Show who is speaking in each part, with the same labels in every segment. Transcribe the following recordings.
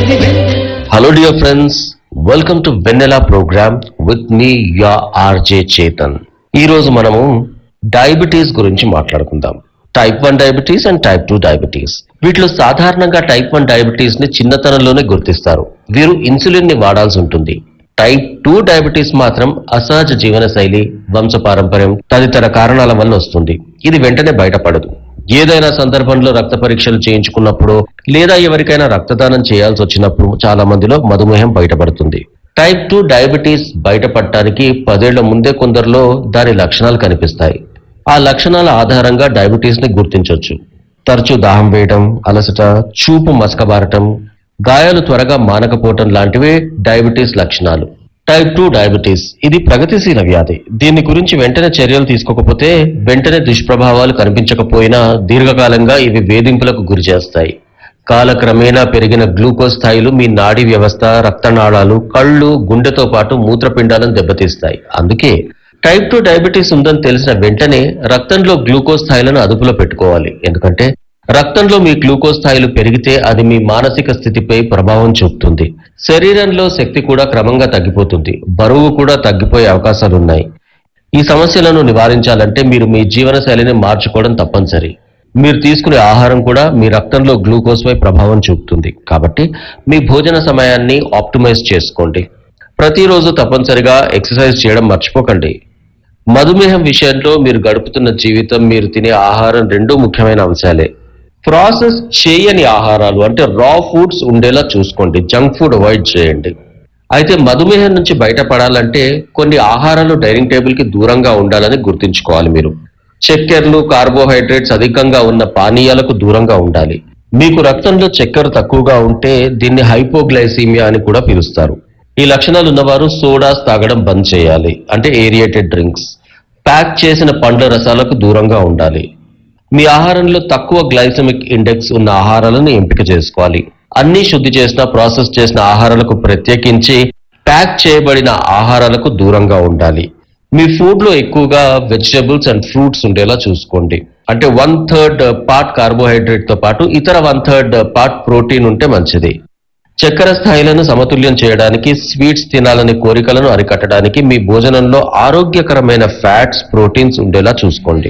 Speaker 1: Hello dear friends, welcome to Vanilla program with me your RJ Chetan. ఈ రోజు మనము diabetes గురించి మాట్లాడుకుందాం type one diabetes and type two diabetes వీటిలో సాధారణంగా టైప్ వన్ డయాబెటీస్ ని చిన్నతనంలోనే గుర్తిస్తారు వీరు ఇన్సులిన్ ని వాడాల్సి ఉంటుంది టైప్ టూ డయాబెటీస్ మాత్రం అసహజ జీవన శైలి వంశపారంపర్యం తదితర కారణాల వల్ల వస్తుంది ఇది వెంటనే బయటపడదు ఏదైనా సందర్భంలో రక్త పరీక్షలు చేయించుకున్నప్పుడు లేదా ఎవరికైనా రక్తదానం చేయాల్సి వచ్చినప్పుడు చాలా మందిలో మధుమేహం బయటపడుతుంది టైప్ టూ డయాబెటీస్ బయటపడటానికి పదేళ్ల ముందే కొందరిలో దాని లక్షణాలు కనిపిస్తాయి ఆ లక్షణాల ఆధారంగా డయాబెటీస్ ని గుర్తించవచ్చు తరచూ దాహం వేయడం అలసట చూపు మసకబారటం గాయాలు త్వరగా మానకపోవటం లాంటివే డయాబెటీస్ లక్షణాలు టైప్ టూ డయాబెటీస్ ఇది ప్రగతిశీల వ్యాధి దీని గురించి వెంటనే చర్యలు తీసుకోకపోతే వెంటనే దుష్ప్రభావాలు కనిపించకపోయినా దీర్ఘకాలంగా ఇవి వేధింపులకు గురి చేస్తాయి కాలక్రమేణా పెరిగిన గ్లూకోజ్ స్థాయిలు మీ నాడీ వ్యవస్థ రక్తనాళాలు కళ్ళు గుండెతో పాటు మూత్రపిండాలను దెబ్బతీస్తాయి అందుకే టైప్ టూ డయాబెటీస్ ఉందని తెలిసిన వెంటనే రక్తంలో గ్లూకోజ్ స్థాయిలను అదుపులో పెట్టుకోవాలి ఎందుకంటే రక్తంలో మీ గ్లూకోజ్ స్థాయిలు పెరిగితే అది మీ మానసిక స్థితిపై ప్రభావం చూపుతుంది శరీరంలో శక్తి కూడా క్రమంగా తగ్గిపోతుంది బరువు కూడా తగ్గిపోయే అవకాశాలు ఉన్నాయి ఈ సమస్యలను నివారించాలంటే మీరు మీ జీవన శైలిని మార్చుకోవడం తప్పనిసరి మీరు తీసుకునే ఆహారం కూడా మీ రక్తంలో గ్లూకోజ్ పై ప్రభావం చూపుతుంది కాబట్టి మీ భోజన సమయాన్ని ఆప్టిమైజ్ చేసుకోండి ప్రతిరోజు తప్పనిసరిగా ఎక్సర్సైజ్ చేయడం మర్చిపోకండి మధుమేహం విషయంలో మీరు గడుపుతున్న జీవితం మీరు తినే ఆహారం రెండూ ముఖ్యమైన అంశాలే ప్రాసెస్ చేయని ఆహారాలు అంటే రా ఫుడ్స్ ఉండేలా చూసుకోండి జంక్ ఫుడ్ అవాయిడ్ చేయండి అయితే మధుమేహం నుంచి బయటపడాలంటే కొన్ని ఆహారాలు డైనింగ్ టేబుల్ కి దూరంగా ఉండాలని గుర్తుంచుకోవాలి మీరు చక్కెరలు కార్బోహైడ్రేట్స్ అధికంగా ఉన్న పానీయాలకు దూరంగా ఉండాలి మీకు రక్తంలో చక్కెర తక్కువగా ఉంటే దీన్ని హైపోగ్లైసీమియా అని కూడా పిలుస్తారు ఈ లక్షణాలు ఉన్నవారు సోడాస్ తాగడం బంద్ చేయాలి అంటే ఏరియేటెడ్ డ్రింక్స్ ప్యాక్ చేసిన పండ్ల రసాలకు దూరంగా ఉండాలి మీ ఆహారంలో తక్కువ గ్లైసమిక్ ఇండెక్స్ ఉన్న ఆహారాలను ఎంపిక చేసుకోవాలి అన్ని శుద్ధి చేసిన ప్రాసెస్ చేసిన ఆహారాలకు ప్రత్యేకించి ప్యాక్ చేయబడిన ఆహారాలకు దూరంగా ఉండాలి మీ ఫుడ్ లో ఎక్కువగా వెజిటబుల్స్ అండ్ ఫ్రూట్స్ ఉండేలా చూసుకోండి అంటే వన్ థర్డ్ పార్ట్ కార్బోహైడ్రేట్ తో పాటు ఇతర వన్ థర్డ్ పార్ట్ ప్రోటీన్ ఉంటే మంచిది చక్కెర స్థాయిలను సమతుల్యం చేయడానికి స్వీట్స్ తినాలనే కోరికలను అరికట్టడానికి మీ భోజనంలో ఆరోగ్యకరమైన ఫ్యాట్స్ ప్రోటీన్స్ ఉండేలా చూసుకోండి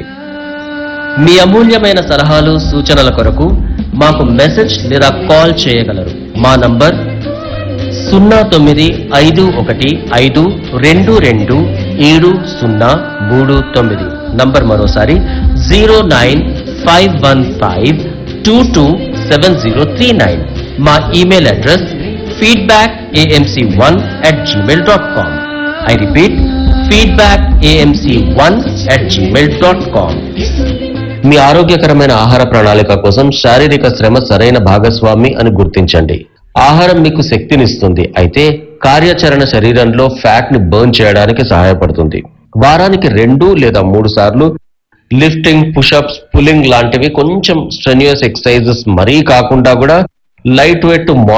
Speaker 2: మీ అమూల్యమైన సలహాలు సూచనల కొరకు మాకు మెసేజ్ లేదా కాల్ చేయగలరు మా నంబర్ సున్నా తొమ్మిది ఐదు ఒకటి ఐదు రెండు రెండు ఏడు సున్నా మూడు తొమ్మిది నంబర్ మరోసారి zero nine five one five two two seven zero three nine మా email address feedback AMC one at Gmail dot com I repeat feedback AMC one at Gmail dot com
Speaker 1: మీ ఆరోగ్యకరమైన ఆహార ప్రణాళిక కోసం శారీరక శ్రమ సరైన భాగస్వామి అని గుర్తించండి ఆహారం మీకు శక్తినిస్తుంది అయితే కార్యాచరణ శరీరంలో ఫ్యాట్ ని బర్న్ చేయడానికి సహాయపడుతుంది వారానికి రెండు లేదా మూడు సార్లు లిఫ్టింగ్ పుషప్స్ పుల్లింగ్ లాంటివి కొంచెం స్ట్రెన్యూస్ ఎక్సర్సైజెస్ మరీ కాకుండా కూడా లైట్ వెయిట్